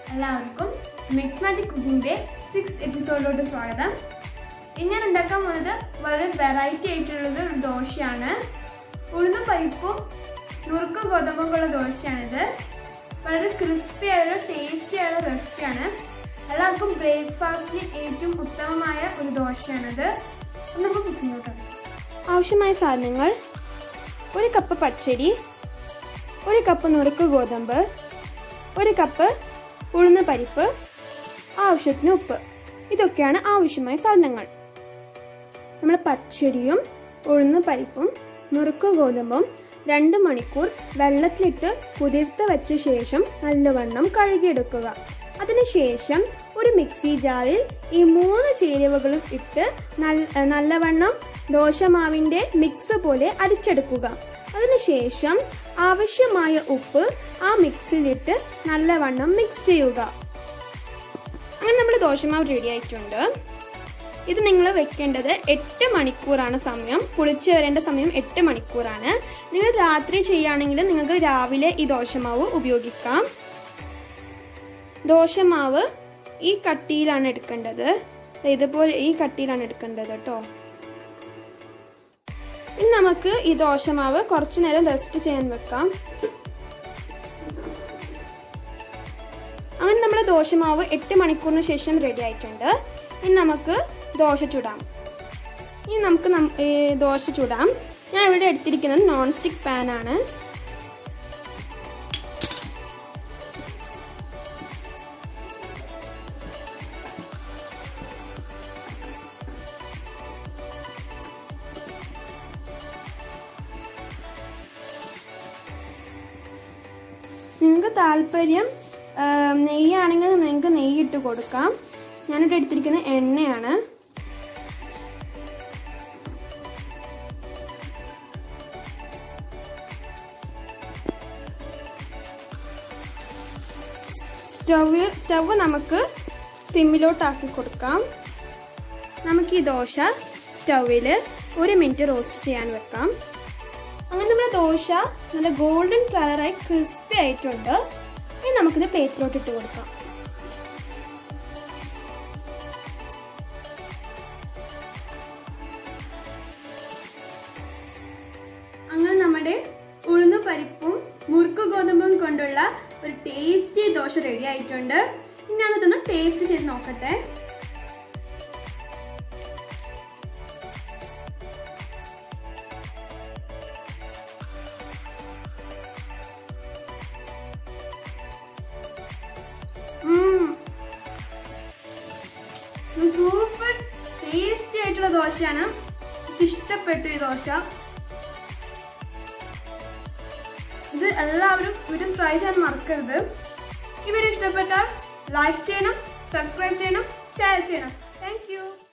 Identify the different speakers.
Speaker 1: എല്ലാവർക്കും mix magic കുക്കിംഗിന്റെ six എപ്പിസോഡിലോട്ട് സ്വാഗതം ഇന്ന് ഞാൻ ഉണ്ടാക്കാൻ പോകുന്നത് വളരെ വെറൈറ്റി ആയിട്ടുള്ളത് ഒരു ദോശയാണ് ഉഴുന്ന പരിപ്പും നുറുക്ക് ഗോതമ്പും ഉള്ള ദോശയാണിത് വളരെ ക്രിസ്പി ആയ ടേസ്റ്റി ആയ റെസിപ്പിയാണ് എല്ലാവർക്കും ബ്രേക്ക്ഫാസ്റ്റിന് ഏറ്റവും ഉത്തമമായ ഒരു ദോശയാണിത് അപ്പോൾ നമുക്ക് കുക്കിങ്ങിലോട്ട് ആവശ്യമായ സാധനങ്ങൾ ഒരു കപ്പ് പച്ചരി ഒരു കപ്പ് നുറുക്ക് ഗോതമ്പ് ഒരു കപ്പ് ഉഴുന്ന പരിപ്പ് ആവശ്യത്തിന് ഉപ്പ് ഇതൊക്കെയാണ് ആവശ്യമായ സാധനങ്ങൾ നമ്മൾ പച്ചരിയും ഉഴുന്ന പരിപ്പും നുറുക്ക് ഗോതമ്പും രണ്ട് മണിക്കൂർ വെള്ളത്തിലിട്ട് കുതിർത്ത് വെച്ച ശേഷം നല്ലവണ്ണം കഴുകിയെടുക്കുക അതിനുശേഷം ഒരു മിക്സി ജാറിൽ ഈ മൂന്ന് ചേരുവകളും ഇട്ട് നല്ല നല്ലവണ്ണം ദോശമാവിൻ്റെ മിക്സ് പോലെ അരിച്ചെടുക്കുക അതിനുശേഷം ആവശ്യമായ ഉപ്പ് ആ മിക്സിയിലിട്ട് നല്ലവണ്ണം മിക്സ് ചെയ്യുക അങ്ങനെ നമ്മൾ ദോശമാവ് റെഡി ആയിട്ടുണ്ട് ഇത് നിങ്ങൾ വെക്കേണ്ടത് എട്ട് മണിക്കൂറാണ് സമയം പുളിച്ച് വരേണ്ട സമയം എട്ട് മണിക്കൂറാണ് നിങ്ങൾ രാത്രി ചെയ്യുകയാണെങ്കിൽ നിങ്ങൾക്ക് രാവിലെ ഈ ദോശമാവ് ഉപയോഗിക്കാം ദോശമാവ് ഈ കട്ടിയിലാണ് എടുക്കേണ്ടത് ഇതുപോലെ ഈ കട്ടിയിലാണ് എടുക്കേണ്ടത് കേട്ടോ ഇനി നമുക്ക് ഈ ദോശമാവ് കുറച്ചു നേരം റെസ്റ്റ് ചെയ്യാൻ വെക്കാം അങ്ങനെ നമ്മുടെ ദോശമാവ് എട്ട് മണിക്കൂറിന് ശേഷം റെഡി ആയിട്ടുണ്ട് ഇനി നമുക്ക് ദോശ ചുടാം ഇനി നമുക്ക് നം- ഏ, ദോശ ചുടാം ഞാൻ ഇവിടെ എടുത്തിരിക്കുന്നത് നോൺ സ്റ്റിക്ക് പാൻ ആണ് നിങ്ങൾക്ക് താല്പര്യം ആ, നെയ്യാണെങ്കിൽ നിങ്ങൾക്ക് നെയ്യിട്ട് കൊടുക്കാം ഞാനിവിടെ എടുത്തിരിക്കുന്ന എണ്ണയാണ് സ്റ്റവ് സ്റ്റവ് നമുക്ക് സിമ്മിലോട്ടാക്കി കൊടുക്കാം നമുക്ക് ഈ ദോശ സ്റ്റൗവിൽ ഒരു മിനിറ്റ് റോസ്റ്റ് ചെയ്യാൻ വെക്കാം അങ്ങനെ നമ്മുടെ ദോശ നല്ല ഗോൾഡൻ കളറായി ക്രിസ്പി ആയിട്ടുണ്ട് ഇനി നമുക്കിത് പ്ലേറ്റിലോട്ട് ഇട്ട് കൊടുക്കാം അങ്ങനെ നമ്മുടെ ഉഴുന്ന പരിപ്പും മുറുക്ക് ഗോതമ്പും കൊണ്ടുള്ള ഒരു ടേസ്റ്റി ദോശ റെഡി ആയിട്ടുണ്ട് ഇനി ഞാനിതൊന്ന് ടേസ്റ്റ് ചെയ്ത് നോക്കട്ടെ സൂപ്പർ ടേസ്റ്റി ആയിട്ടുള്ള ദോശയാണ് എനിക്ക് ഇഷ്ടപ്പെട്ടു ഈ ദോശ ഇത് എല്ലാവരും ഒരു ട്രൈ ചെയ്യാൻ മറക്കരുത് ഈ വീഡിയോ ഇഷ്ടപ്പെട്ടാൽ ലൈക്ക് ചെയ്യണം സബ്സ്ക്രൈബ് ചെയ്യണം ഷെയർ ചെയ്യണം താങ്ക്